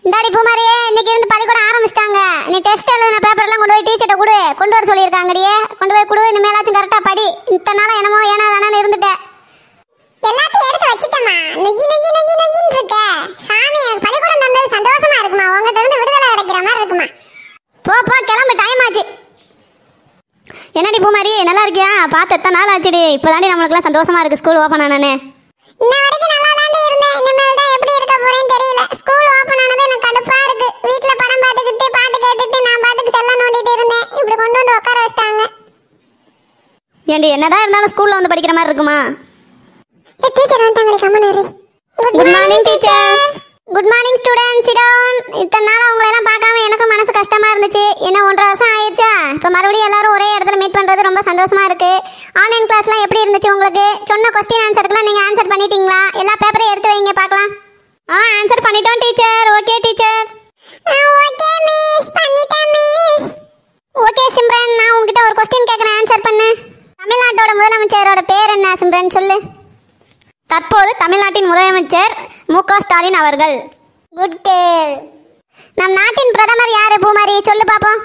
இந்தாடி பூமாரியே இன்னைக்கு இருந்து பள்ளிக்கூடம் ஆரம்பிச்சிட்டாங்க நீ டெஸ்ட் எழுதின பேப்பர் எல்லாம் கொண்டு போய் டீச்சர்ட்ட கொடு கொண்டு வர சொல்லியிருக்காங்கடியே கொண்டு போய் கொடு இனிமேலாச்சும் கரெக்டா படி இத்தனை நாளா என்னமோ ஏனா தானே இருந்துட்டேன் எல்லாத்தையும் எடுத்து வச்சிட்டேம்மா நொய்யி நொய்யி நொய்யி நொய்யின்னு இருக்க சாமி எனக்கு பள்ளிக்கூடம் தந்தது சந்தோஷமா இருக்குமா உங்ககிட்ட இருந்து விடுதலை கிடைக்கிற மாதிரி இருக்குமா போ போ கிளம்பு டைம் ஆச்சு என்னடி பூமாரி நல்லா இருக்கியா பார்த்து எத்தனை நாள் ஆச்சுடி இப்போதாண்டி நம்மளுக்குலாம் சந்தோஷமா இருக்கு ஸ்கூல் ஓப்பன் ஆனானே இன்ன வரைக்கும் நல்லா தாண்டி இருந்தேன் இனிமேல் தான் எப்படி இருக்க போறேன்னு தெரியல ஸ்கூல் ஓபன் ஆனது எனக்கு கடுப்பா இருக்கு வீட்ல படம் பார்த்துக்கிட்டு பாட்டு கேட்டுட்டு நான் பாட்டுக்கு செல்ல நோண்டிட்டு இருந்தேன் இப்படி கொண்டு வந்து உட்கார வச்சிட்டாங்க ஏண்டி என்னதான் இருந்தாலும் ஸ்கூல்ல வந்து படிக்கிற மாதிரி இருக்குமா டீச்சர் வந்துட்டாங்களே கம்மனரி good morning teacher good morning student sit down இத்தனை நாள் உங்களை எல்லாம் பார்க்காம எனக்கும் மனசு கஷ்டமா இருந்துச்சு என்ன ஒன்றரை வருஷம் ஆயிடுச்சா இப்போ மறுபடியும் எல்லாரும் ஒரே இடத்துல மீட் பண்றது ரொம்ப சந்தோஷமா இருக்கு ஆன்லைன் கிளாஸ்லாம் எப்படி இருந்துச்சு உங்களுக்கு சொன்ன கொஸ்டின் ஆன்சருக்குலாம் நீங்க ஆன்சர் பண்ணிட்டீங்களா எல்லா பேப்பரையும் எடுத்து வைங்க பார்க்கலாம் ஆ ஆன்சர் பண்ணிட்டோம் teacher okay teacher okay miss பண்ணிட்டேன் மிஸ் ஓகே சிம்ரன் நான் உங்ககிட்ட ஒரு கொஸ்டின் கேட்குறேன் ஆன்சர் பண்ணு தமிழ்நாட்டோட முதலமைச்சரோட பேர் என்ன சிம்ரன் சொல்லு தற்போது தமிழ்நாட்டின் முதலமைச்சர் மு க ஸ்டாலின் அவர்கள் குட் கேள் நம் நாட்டின் பிரதமர் யாரு பூமாரி சொல்லு பாப்போம்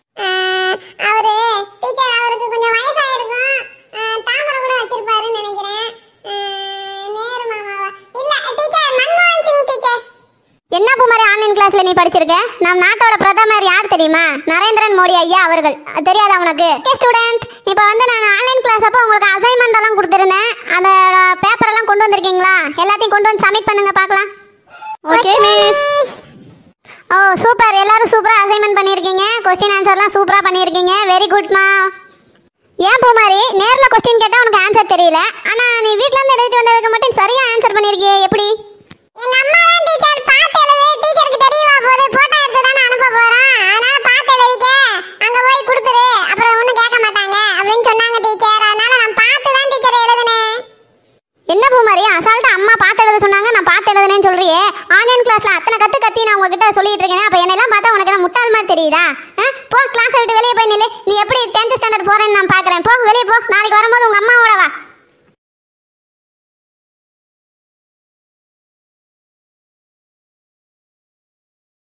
அவரு டீச்சர் அவருக்கு கொஞ்சம் வயசாயிருக்கும் ஆஹ் தாமரை கூட வச்சிருப்பாருன்னு நினைக்கிறேன் ஆஹ் நேரு மாமாவா இல்ல டீச்சர் மன்மோகன் சிங் டீச்சர் என்ன பூமாரி ஆன்லைன் கிளாஸ்ல நீ படிச்சிருக்க நம் நாட்டோட பிரதமர் யார் தெரியுமா நரேந்திரன் மோடி ஐயா அவர்கள் அது தெரியாதா உனக்கு ஓகே ஸ்டூடெண்ட் இப்போ வந்து நான் ஆன்லைன் கிளாஸ் அப்போ உங்களுக்கு அசைன்மெண்ட் எல்லாம் கொடுத்துருந்தேன் அதோட பேப்பர் எல்லாம் கொண்டு வந்திருக்கீங்களா எல்லாத்தையும் கொண்டு வந்து சப்மிட் பண்ணுங்க பார்க்கலாம் ஓகே மிஸ் ஓ சூப்பர் எல்லாரும் சூப்பரா அசைன்மெண்ட் பண்ணியிருக்கீங்க கொஸ்டின் ஆன்சர்லாம் சூப்பரா பண்ணியிருக்கீங்க வெரி குட்மா ஏன் பூமாரி நேர்ல கொஸ்டின் கேட்டா உனக்கு ஆன்சர் தெரியல ஆனா நீ வீட்ல இருந்து எழுதிட்டு வந்ததுக்கு மட்டும் சரியா ஆன்சர் பண்ணிருக்கியே எப்படி எங்க அம்மா தான் டீச்சர் பார்த்து எழுது டீச்சருக்கு தெரியவா போகுது போட்டோ எடுத்து தானே அனுப்ப போறோம் அதனால பார்த்து எழுதிக்க அங்க போய் கொடுத்துரு அப்புறம் ஒண்ணும் கேட்க மாட்டாங்க அப்படின்னு சொன்னாங்க டீச்சர் அதனால நான் பார்த்து தான் டீச்சர் எழுதுனேன் என்ன பூமாரி அசால்ட்டா அம்மா பார்த்து எழுத சொன்னாங்க நான் பார்த்து எழுதுனேன்னு சொல்றியே ஆன்லைன் கிளாஸ்ல அத்தனை கத்து கத்தி நான் உங்ககிட்ட சொல்லிட்டு இருக்கேன் அப்ப என்னெல்லாம் பார்த்தா உனக்கு என்ன முட்டாள் மாதிரி தெரியுதா ஆ? போ கிளாஸ் விட்டு வெளியே போய் நில்லு நீ எப்படி 10th ஸ்டாண்டர்ட் போறேன்னு நான் பார்க்கறேன் போ வெளியே போ நாளைக்கு வரும்போது